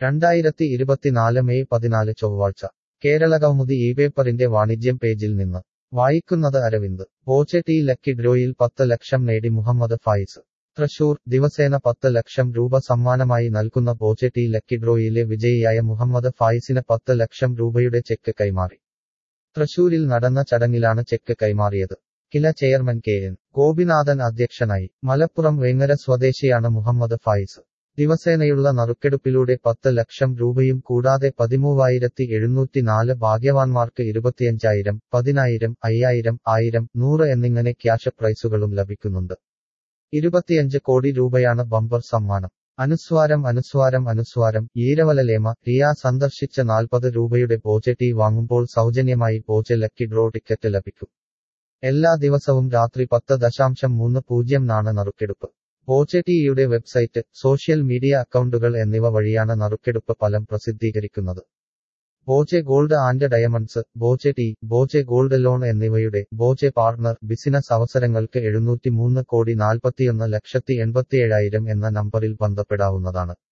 രണ്ടായിരത്തി ഇരുപത്തിനാല് മെയ് പതിനാല് ചൊവ്വാഴ്ച കേരള കൗമുദി ഈ പേപ്പറിന്റെ വാണിജ്യം പേജിൽ നിന്ന് വായിക്കുന്നത് അരവിന്ദ് ബോച്ചെട്ടി ലക്കി ഡ്രോയിൽ പത്ത് ലക്ഷം നേടി മുഹമ്മദ് ഫായിസ് തൃശൂർ ദിവസേന പത്ത് ലക്ഷം രൂപ സമ്മാനമായി നൽകുന്ന ബോച്ചെട്ടി ലക്കി ഡ്രോയിലെ വിജയിയായ മുഹമ്മദ് ഫായിസിന് പത്ത് ലക്ഷം രൂപയുടെ ചെക്ക് കൈമാറി തൃശൂരിൽ നടന്ന ചടങ്ങിലാണ് ചെക്ക് കൈമാറിയത് KILA chairman K N Gopinathan അധ്യക്ഷനായി മലപ്പുറം വേങ്ങര സ്വദേശിയാണ് മുഹമ്മദ് ഫായിസ് ദിവസേനയുള്ള നറുക്കെടുപ്പിലൂടെ പത്ത് ലക്ഷം രൂപയും കൂടാതെ പതിമൂവായിരത്തി എഴുന്നൂറ്റിനാല് ഭാഗ്യവാന്മാർക്ക് ഇരുപത്തിയഞ്ചായിരം പതിനായിരം അയ്യായിരം ആയിരം നൂറ് എന്നിങ്ങനെ ക്യാഷ് പ്രൈസുകളും ലഭിക്കുന്നുണ്ട് ഇരുപത്തിയഞ്ച് കോടി രൂപയാണ് ബമ്പർ സമ്മാനം അനുസ്വാരം അനുസ്വാരം അനുസ്വാരം ഈരവലലേമ റിയ സന്ദർശിച്ച നാൽപ്പത് രൂപയുടെ പോച്ചെട്ടി വാങ്ങുമ്പോൾ സൗജന്യമായി പോച്ച് ലക്കി ഡ്രോ ടിക്കറ്റ് ലഭിക്കും എല്ലാ ദിവസവും രാത്രി പത്ത് ദശാംശം മൂന്ന് പൂജ്യം നാണ് നറുക്കെടുപ്പ് ബോച്ചെട്ടിയുടെ വെബ്സൈറ്റ് സോഷ്യൽ മീഡിയ അക്കൗണ്ടുകൾ എന്നിവ വഴിയാണ് നറുക്കെടുപ്പ് ഫലം പ്രസിദ്ധീകരിക്കുന്നത് Boche gold and diamonds Boche tea Boche gold loan എന്നിവയുടെ ബോച്ചെ പാർട്ണർ ബിസിനസ് അവസരങ്ങൾക്ക് എഴുന്നൂറ്റി മൂന്ന് കോടി നാൽപ്പത്തിയൊന്ന് ലക്ഷത്തി എൺപത്തിയേഴായിരം എന്ന നമ്പറിൽ ബന്ധപ്പെടാവുന്നതാണ്